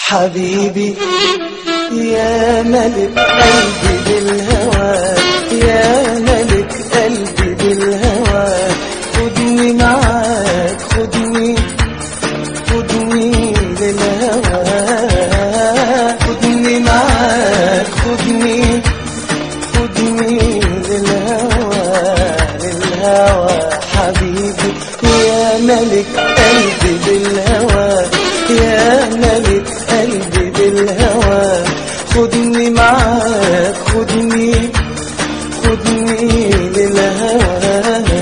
حبيبي يا ملك قلبي بالهوى يا ملك قلبي بالهوى خدني معاك خدني خدني للهوى خدني معاك خدني خدني للهوى للهوى حبيبي يا ملك قلبي بالهوى